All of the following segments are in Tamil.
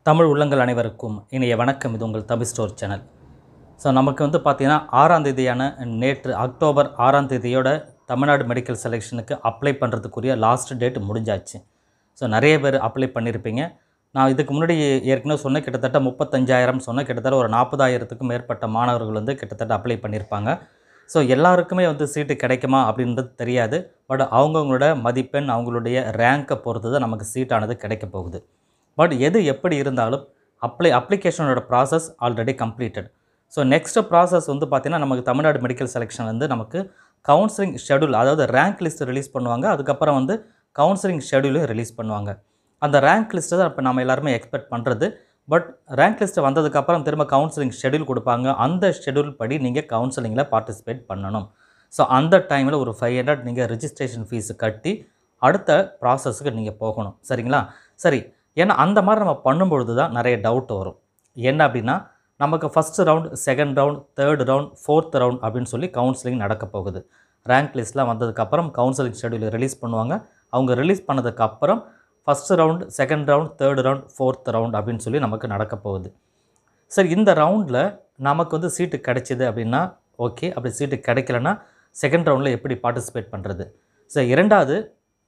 தமிழ் உள்ளங்கள் அனைவருக்கும் இனிய வணக்கம் இது உங்கள் தமிழ் ஸ்டோர் சேனல் ஸோ நமக்கு வந்து பார்த்திங்கன்னா ஆறாம் தேதியான நேற்று அக்டோபர் ஆறாம் தேதியோட தமிழ்நாடு மெடிக்கல் செலெக்ஷனுக்கு அப்ளை பண்ணுறதுக்குரிய லாஸ்ட் டேட் முடிஞ்சாச்சு ஸோ நிறைய பேர் அப்ளை பண்ணியிருப்பீங்க நான் இதுக்கு முன்னாடி ஏற்கனவே சொன்ன கிட்டத்தட்ட முப்பத்தஞ்சாயிரம் சொன்ன கிட்டத்தட்ட ஒரு நாற்பதாயிரத்துக்கும் மேற்பட்ட மாணவர்கள் வந்து கிட்டத்தட்ட அப்ளை பண்ணியிருப்பாங்க ஸோ எல்லாருக்குமே வந்து சீட்டு கிடைக்குமா அப்படின்றது தெரியாது பட் அவங்கவுங்களோட மதிப்பெண் அவங்களுடைய ரேங்கை பொறுத்து தான் நமக்கு சீட்டானது கிடைக்க போகுது பட் எது எப்படி இருந்தாலும் அப்ளை அப்ளிகேஷனோட process already completed so next process வந்து பார்த்திங்கன்னா நமக்கு தமிழ்நாடு மெடிக்கல் செலெக்ஷன் வந்து நமக்கு கவுன்சிலிங் ஷெடியூல் அதாவது ரேங்க் லிஸ்ட் ரிலீஸ் பண்ணுவாங்க அதுக்கப்புறம் வந்து கவுன்சிலிங் ஷெடியூலும் ரிலீஸ் பண்ணுவாங்க அந்த ரேங்க் லிஸ்ட்டை தான் இப்போ நம்ம எல்லாருமே எக்ஸ்பெக்ட் பண்ணுறது பட் ரேங்க் லிஸ்ட்டு வந்ததுக்கப்புறம் திரும்ப கவுன்சிலிங் ஷெடியூல் கொடுப்பாங்க அந்த ஷெடியூல் படி நீங்கள் கவுன்சிலிங்கில் பார்ட்டிசிபேட் பண்ணணும் ஸோ அந்த டைமில் ஒரு ஃபைவ் ஹண்ட்ரட் நீங்கள் ரிஜிஸ்ட்ரேஷன் ஃபீஸ் கட்டி அடுத்த ப்ராசஸுக்கு நீங்கள் போகணும் சரிங்களா சரி ஏன்னா அந்த மாதிரி நம்ம பண்ணும்பொழுது தான் நிறைய டவுட் வரும் என்ன அப்படின்னா நமக்கு first round second round third round fourth round அப்படின்னு சொல்லி கவுன்சிலிங் நடக்க போகுது ரேங்க் லிஸ்ட்லாம் வந்ததுக்கப்புறம் கவுன்சிலிங் ஷெடியூல் ரிலீஸ் பண்ணுவாங்க அவங்க ரிலீஸ் பண்ணதுக்கப்புறம் first round second round third round fourth round அப்படின்னு சொல்லி நமக்கு நடக்க போகுது சரி இந்த ரவுண்டில் நமக்கு வந்து சீட்டு கிடைச்சிது அப்படின்னா ஓகே அப்படி சீட்டு கிடைக்கலன்னா செகண்ட் ரவுண்டில் எப்படி பார்ட்டிசிபேட் பண்ணுறது ஸோ இரண்டாவது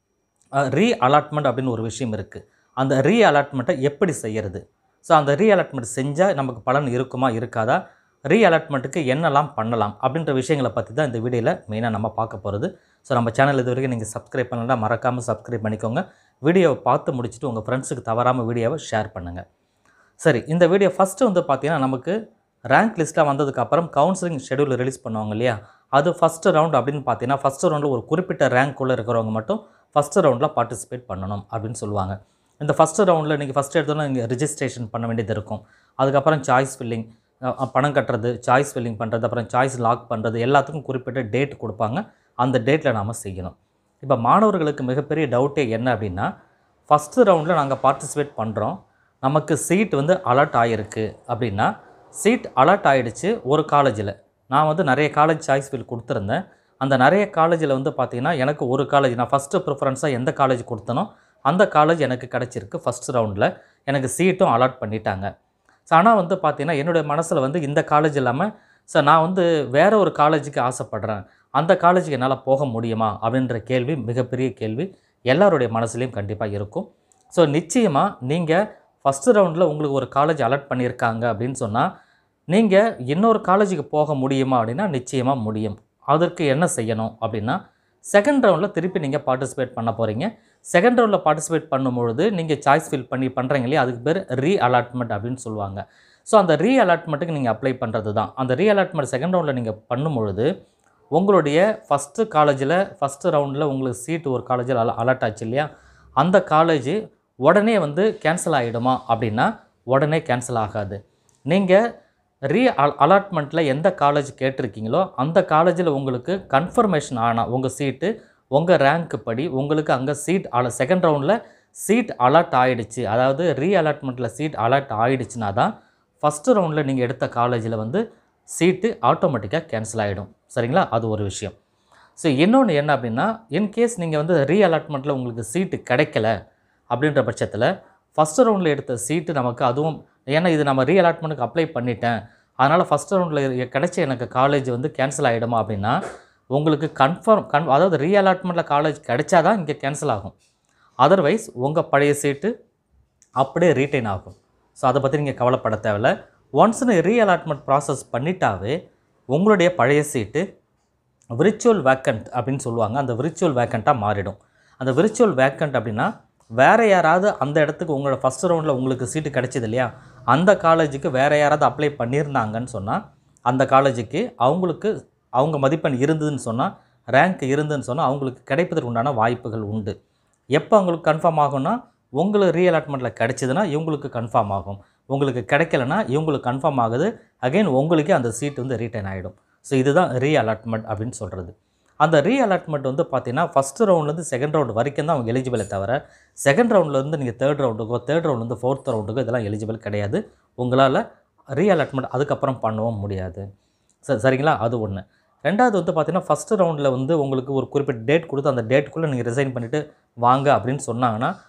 ரீ அலாட்மெண்ட் அப்படின்னு ஒரு விஷயம் இருக்குது அந்த ரீ அலாட்மெண்ட்டை எப்படி செய்கிறது ஸோ அந்த ரீ அலாட்மெண்ட் செஞ்சால் நமக்கு பலன் இருக்குமா இருக்காதா ரீ அலாட்மெண்ட்டுக்கு என்னெல்லாம் பண்ணலாம் அப்படின்ற விஷயங்களை பற்றி தான் இந்த வீடியோவில் மெயினாக நம்ம பார்க்க போகிறது ஸோ நம்ம சேனல் இது வரைக்கும் நீங்கள் சப்ஸ்கிரைப் பண்ணலாம் மறக்காமல் சப்ஸ்கிரைப் பண்ணிக்கோங்க வீடியோவை பார்த்து முடிச்சுட்டு உங்கள் ஃப்ரெண்ட்ஸுக்கு தவறாமல் வீடியோவை ஷேர் பண்ணுங்கள் சரி இந்த வீடியோ ஃபஸ்ட்டு வந்து பார்த்தீங்கன்னா நமக்கு ரேங்க் லிஸ்ட்டில் வந்ததுக்கப்புறம் கவுன்சிலிங் ஷெடியூல் ரிலீஸ் பண்ணுவாங்க இல்லையா அது ஃபஸ்ட்டு ரவுண்ட் அப்படின்னு பார்த்தீங்கன்னா ஃபஸ்ட்டு ரவுண்டில் ஒரு குறிப்பிட்ட ரேங்க்குள்ளே இருக்கிறவங்க மட்டும் ஃபஸ்ட்டு ரவுண்டில் பார்ட்டிசிபேட் பண்ணணும் அப்படின்னு சொல்லுவாங்க இந்த ஃபஸ்ட்டு ரவுண்டில் நீங்கள் ஃபஸ்ட் எடுத்தோன்னா நீங்கள் ரிஜிஸ்ட்ரேஷன் பண்ண வேண்டியது இருக்கும் அதுக்கப்புறம் சாய்ஸ் ஃபில்லிங் பணம் கட்டுறது சாய்ஸ் ஃபில்லிங் பண்ணுறது அப்புறம் சாய்ஸ் லாக் பண்ணுறது எல்லாத்துக்கும் குறிப்பிட்ட டேட் கொடுப்பாங்க அந்த டேட்டில் நாம் செய்யணும் இப்போ மாணவர்களுக்கு மிகப்பெரிய டவுட்டே என்ன அப்படின்னா ஃபஸ்ட்டு ரவுண்டில் நாங்கள் பார்ட்டிசிபேட் பண்ணுறோம் நமக்கு சீட் வந்து அலர்ட் ஆகிருக்கு அப்படின்னா சீட் அலர்ட் ஆகிடுச்சு ஒரு காலேஜில் நான் வந்து நிறைய காலேஜ் சாய்ஸ் ஃபில் கொடுத்துருந்தேன் அந்த நிறைய காலேஜில் வந்து பார்த்திங்கன்னா எனக்கு ஒரு காலேஜ் நான் ஃபஸ்ட்டு ப்ரிஃபரன்ஸாக எந்த காலேஜ் கொடுத்தனோ அந்த காலேஜ் எனக்கு கிடச்சிருக்கு ஃபஸ்ட் ரவுண்டில் எனக்கு சீட்டும் அலாட் பண்ணிட்டாங்க ஸோ ஆனால் வந்து பார்த்திங்கன்னா என்னுடைய மனசில் வந்து இந்த காலேஜ் இல்லாமல் சார் நான் வந்து வேறு ஒரு காலேஜுக்கு ஆசைப்பட்றேன் அந்த காலேஜுக்கு என்னால் போக முடியுமா அப்படின்ற கேள்வி மிகப்பெரிய கேள்வி எல்லாருடைய மனசுலேயும் கண்டிப்பாக இருக்கும் ஸோ நிச்சயமாக நீங்கள் ஃபஸ்ட்டு ரவுண்டில் உங்களுக்கு ஒரு காலேஜ் அலர்ட் பண்ணியிருக்காங்க அப்படின்னு சொன்னால் நீங்கள் இன்னொரு காலேஜுக்கு போக முடியுமா அப்படின்னா நிச்சயமாக முடியும் அதற்கு என்ன செய்யணும் அப்படின்னா செகண்ட் ரவுண்டில் திருப்பி நீங்கள் பார்ட்டிசிபேட் பண்ண போகிறீங்க செகண்ட் ரவுண்டில் பார்ட்டிசிபேட் பண்ணும்பொழுது நீங்கள் சாய்ஸ் ஃபில் பண்ணி பண்ணுறீங்க இல்லையா அதுக்கு பேர் ரீ அலாட்மெண்ட் அப்படின்னு சொல்லுவாங்க ஸோ அந்த ரீ அலாட்மெண்ட்டுக்கு நீங்கள் அப்ளை பண்ணுறது தான் அந்த ரீ அலாட்மெண்ட் செகண்ட் ரவுண்டில் நீங்கள் பண்ணும்பொழுது உங்களுடைய ஃபஸ்ட்டு காலேஜில் ஃபஸ்ட்டு ரவுண்டில் உங்களுக்கு சீட்டு ஒரு காலேஜில் அல அலர்ட் ஆச்சு இல்லையா அந்த காலேஜ் உடனே வந்து கேன்சல் ஆகிடுமா அப்படின்னா உடனே கேன்சல் ஆகாது நீங்கள் ரீ அல் அலாட்மெண்ட்டில் எந்த காலேஜ் கேட்டிருக்கீங்களோ அந்த காலேஜில் உங்களுக்கு கன்ஃபர்மேஷன் ஆனால் உங்கள் சீட்டு உங்கள் ரேங்க்கு படி உங்களுக்கு அங்கே சீட் அல செகண்ட் ரவுண்டில் சீட் அலர்ட் ஆகிடுச்சு அதாவது ரீ அலாட்மெண்ட்டில் சீட் அலர்ட் ஆகிடுச்சுனா தான் ஃபஸ்ட்டு ரவுண்டில் நீங்கள் எடுத்த காலேஜில் வந்து சீட்டு ஆட்டோமேட்டிக்காக கேன்சல் ஆகிடும் சரிங்களா அது ஒரு விஷயம் ஸோ இன்னொன்று என்ன அப்படின்னா இன்கேஸ் நீங்கள் வந்து ரீ அலாட்மெண்ட்டில் உங்களுக்கு சீட்டு கிடைக்கல அப்படின்ற பட்சத்தில் ஃபஸ்ட்டு ரவுண்டில் எடுத்த சீட்டு நமக்கு அதுவும் ஏன்னா இது நம்ம ரீ அலாட்மெண்ட்டுக்கு அப்ளை பண்ணிட்டேன் அதனால் ஃபஸ்ட் ரவுண்டில் கிடைச்ச எனக்கு காலேஜ் வந்து கேன்சல் ஆகிடுமா அப்படின்னா உங்களுக்கு கன்ஃபார்ம் கன் அதாவது ரீ அலாட்மெண்ட்டில் காலேஜ் கிடைச்சா தான் இங்கே கேன்சல் ஆகும் அதர்வைஸ் உங்கள் பழைய சீட்டு அப்படியே ரீட்டைன் ஆகும் ஸோ அதை பற்றி நீங்கள் கவலைப்பட தேவையில்ல ஒன்ஸ் ரீ அலாட்மெண்ட் ப்ராசஸ் பண்ணிட்டாவே உங்களுடைய பழைய சீட்டு விர்ச்சுவல் வேக்கண்ட் அப்படின்னு சொல்லுவாங்க அந்த விர்ச்சுவல் வேக்கண்ட்டாக மாறிடும் அந்த விர்ச்சுவல் வேக்கண்ட் அப்படின்னா வேறு யாராவது அந்த இடத்துக்கு உங்களோட ஃபஸ்ட் ரவுண்டில் உங்களுக்கு சீட்டு கிடைச்சது இல்லையா அந்த காலேஜுக்கு வேறு யாராவது அப்ளை பண்ணியிருந்தாங்கன்னு சொன்னால் அந்த காலேஜுக்கு அவங்களுக்கு அவங்க மதிப்பெண் இருந்ததுன்னு சொன்னால் ரேங்க் இருந்ததுன்னு சொன்னால் அவங்களுக்கு கிடைப்பதற்கு உண்டான வாய்ப்புகள் உண்டு எப்போ அவங்களுக்கு கன்ஃபார்ம் ஆகும்னா உங்களுக்கு ரீ அலாட்மெண்ட்டில் கிடைச்சதுன்னா இவங்களுக்கு கன்ஃபார்ம் ஆகும் உங்களுக்கு கிடைக்கலனா இவங்களுக்கு கன்ஃபார்ம் ஆகுது அகைன் உங்களுக்கே அந்த சீட் வந்து ரீட்டைன் ஆகிடும் ஸோ இதுதான் ரீ அலாட்மெண்ட் அப்படின்னு சொல்கிறது அந்த ரீ அலாட்மெண்ட் வந்து பார்த்தீங்கன்னா ஃபஸ்ட்டு ரவுண்ட்லேருந்து செகண்ட் ரவுண்ட் வரைக்கும் தான் அவங்க எலிஜிபிளே தவிர செகண்ட் ரவுண்ட்லேருந்து நீங்கள் தேர்ட் ரவுண்டுக்கோ தேர்ட் ரவுண்ட்லேருந்து ஃபோர்த் ரவுண்டுக்கோ இதெல்லாம் எலிஜிபிள் கிடையாது உங்களால் ரீ அலாட்மெண்ட் அதுக்கப்புறம் பண்ணவும் முடியாது சரி சரிங்களா அது ஒன்று ரெண்டாவது வந்து பார்த்தீங்கன்னா ஃபஸ்ட்டு ரவுண்டில் வந்து உங்களுக்கு ஒரு குறிப்பிட்ட டேட் கொடுத்து அந்த டேட்டுக்குள்ளே நீங்கள் ரிசைன் பண்ணிவிட்டு வாங்க அப்படின்னு சொன்னாங்கன்னா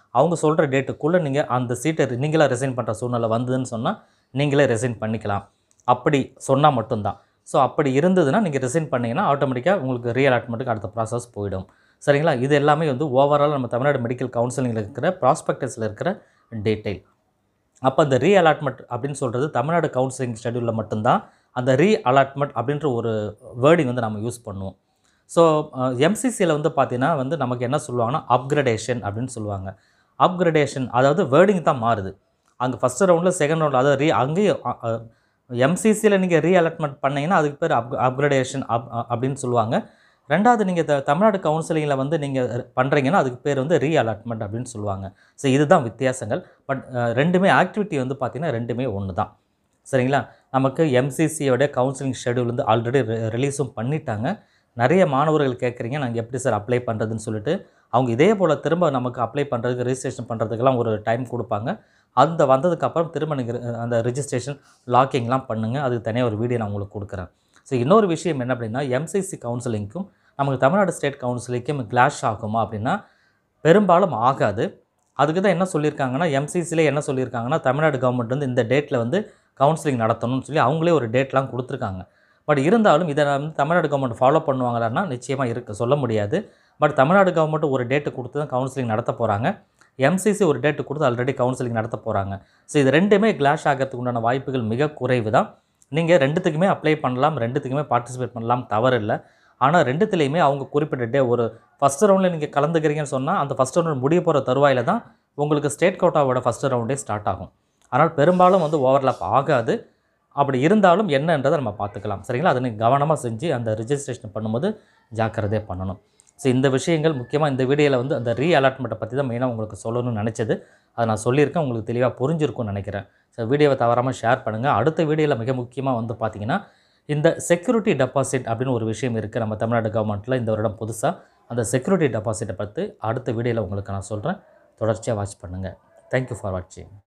அவங்க சொல்கிற டேட்டுக்குள்ளே நீங்கள் அந்த சீட்டை நீங்களாக ரிசைன் பண்ணுற சூழ்நிலை வந்ததுன்னு சொன்னால் நீங்களே ரிசைன் பண்ணிக்கலாம் அப்படி சொன்னால் மட்டும்தான் ஸோ அப்படி இருந்ததுன்னா நீங்கள் ரிசைன் பண்ணிங்கன்னா ஆட்டோமேட்டிக்காக உங்களுக்கு ரீஅலாட்மெண்ட்டுக்கு அடுத்த ப்ராசஸ் போயிடும் சரிங்களா இது எல்லாமே வந்து ஓவரால் நம்ம தமிழ்நாடு மெடிக்கல் கவுன்சிலிங்கில் இருக்கிற ப்ராஸ்பெக்டஸில் இருக்கிற டீட்டெயில் அப்போ அந்த ரீ அலாட்மெண்ட் அப்படின்னு சொல்கிறது தமிழ்நாடு கவுன்சிலிங் ஷெடியூலில் மட்டும்தான் அந்த ரீ அலாட்மெண்ட் அப்படின்ற ஒரு வேர்டிங் வந்து நம்ம யூஸ் பண்ணுவோம் ஸோ எம்சிசியில் வந்து பார்த்தீங்கன்னா வந்து நமக்கு என்ன சொல்லுவாங்கன்னா அப்கிரடேஷன் அப்படின்னு சொல்லுவாங்க அப்கிரடேஷன் அதாவது வேர்டிங் தான் மாறுது அங்கே ஃபஸ்ட்டு ரவுண்டில் செகண்ட் ரவுண்டில் அதாவது ரீ அங்கேயும் எம்சிசியில் நீங்கள் ரீ அலாட்மெண்ட் பண்ணீங்கன்னா அதுக்கு பேர் அப் அப்கிரடேஷன் அப் அப்படின்னு சொல்லுவாங்க ரெண்டாவது நீங்கள் த தமிழ்நாடு கவுன்சிலிங்கில் வந்து நீங்கள் பண்ணுறீங்கன்னா அதுக்கு பேர் வந்து ரீ அலாட்மெண்ட் அப்படின்னு சொல்லுவாங்க ஸோ இதுதான் வித்தியாசங்கள் பட் ரெண்டுமே ஆக்டிவிட்டி வந்து பார்த்திங்கன்னா ரெண்டுமே ஒன்று தான் சரிங்களா நமக்கு எம்சிசியோட கவுன்சிலிங் ஷெடியூல் வந்து ஆல்ரெடி ரிலீஸும் பண்ணிட்டாங்க நிறைய மாணவர்கள் கேட்குறீங்க நாங்கள் எப்படி சார் அப்ளை பண்ணுறதுன்னு சொல்லிட்டு அவங்க இதே போல் திரும்ப நமக்கு அப்ளை பண்ணுறதுக்கு ரிஜிஸ்ட்ரேஷன் பண்ணுறதுக்கெல்லாம் ஒரு டைம் கொடுப்பாங்க அந்த வந்ததுக்கப்புறம் திரும்ப நீங்கள் அந்த ரிஜிஸ்ட்ரேஷன் லாக்கிங்லாம் பண்ணுங்கள் அதுக்கு தனியாக ஒரு வீடியோ நான் உங்களுக்கு கொடுக்குறேன் ஸோ இன்னொரு விஷயம் என்ன அப்படின்னா எம்சிசி கவுன்சிலிங்க்கும் நமக்கு தமிழ்நாடு ஸ்டேட் கவுன்சிலிங்க்கும் கிளாஷ் ஆகுமா அப்படின்னா பெரும்பாலும் ஆகாது அதுக்கு தான் என்ன சொல்லியிருக்காங்கன்னா எம்சிசிலே என்ன சொல்லியிருக்காங்கன்னா தமிழ்நாடு கவர்மெண்ட் வந்து இந்த டேட்டில் வந்து கவுன்சிலிங் நடத்தணும்னு சொல்லி அவங்களே ஒரு டேட்லாம் கொடுத்துருக்காங்க பட் இருந்தாலும் இதை வந்து தமிழ்நாடு கவர்மெண்ட் ஃபாலோ பண்ணுவாங்களான்னா நிச்சயமாக இருக்க சொல்ல முடியாது பட் தமிழ்நாடு கவர்மெண்ட் ஒரு டேட்டு கொடுத்து தான் கவுன்சிலிங் நடத்த போகிறாங்க எம்சிசி ஒரு டேட்டு கொடுத்து ஆல்ரெடி கவுன்சிலிங் நடத்த போகிறாங்க ஸோ இது ரெண்டுமே கிளாஷ் ஆகிறதுக்கு உண்டான வாய்ப்புகள் மிக குறைவு தான் நீங்கள் ரெண்டுத்துக்குமே அப்ளை பண்ணலாம் ரெண்டுத்துக்குமே பார்ட்டிசிபேட் பண்ணலாம் தவறு இல்லை ஆனால் ரெண்டுத்துலேயுமே அவங்க குறிப்பிட்ட டே ஒரு ஃபஸ்ட் ரவுண்டில் நீங்கள் கலந்துக்கிறீங்கன்னு சொன்னால் அந்த ஃபஸ்ட் ரவுண்ட் முடிய போகிற தருவாயில் தான் உங்களுக்கு ஸ்டேட் கோட்டாவோட ஃபஸ்ட் ரவுண்டே ஸ்டார்ட் ஆகும் ஆனால் பெரும்பாலும் வந்து ஓவர்லாப் ஆகாது அப்படி இருந்தாலும் என்னன்றதை நம்ம பார்த்துக்கலாம் சரிங்களா அதை நீங்கள் கவனமாக செஞ்சு அந்த ரிஜிஸ்ட்ரேஷன் பண்ணும்போது ஜாக்கிரதையாக பண்ணணும் ஸோ இந்த விஷயங்கள் முக்கியமாக இந்த வீடியோவில் வந்து அந்த ரீ அலாட்மெண்ட்டை பற்றி தான் மெயினாக உங்களுக்கு சொல்லணும்னு நினச்சது அதை நான் சொல்லியிருக்கேன் உங்களுக்கு தெளிவாக புரிஞ்சிருக்கும்னு நினைக்கிறேன் ஸோ வீடியோவை தவறாமல் ஷேர் பண்ணுங்கள் அடுத்த வீடியோவில் மிக முக்கியமாக வந்து பார்த்தீங்கன்னா இந்த செக்யூரிட்டி டெபாசிட் அப்படின்னு ஒரு விஷயம் இருக்குது நம்ம தமிழ்நாடு கவர்மெண்ட்டில் இந்த வருடம் புதுசாக அந்த செக்யூரிட்டி டெபாசிட்டை பற்றி அடுத்த வீடியோவில் உங்களுக்கு நான் சொல்கிறேன் தொடர்ச்சியாக வாட்ச் பண்ணுங்கள் தேங்க்யூ ஃபார் வாட்சிங்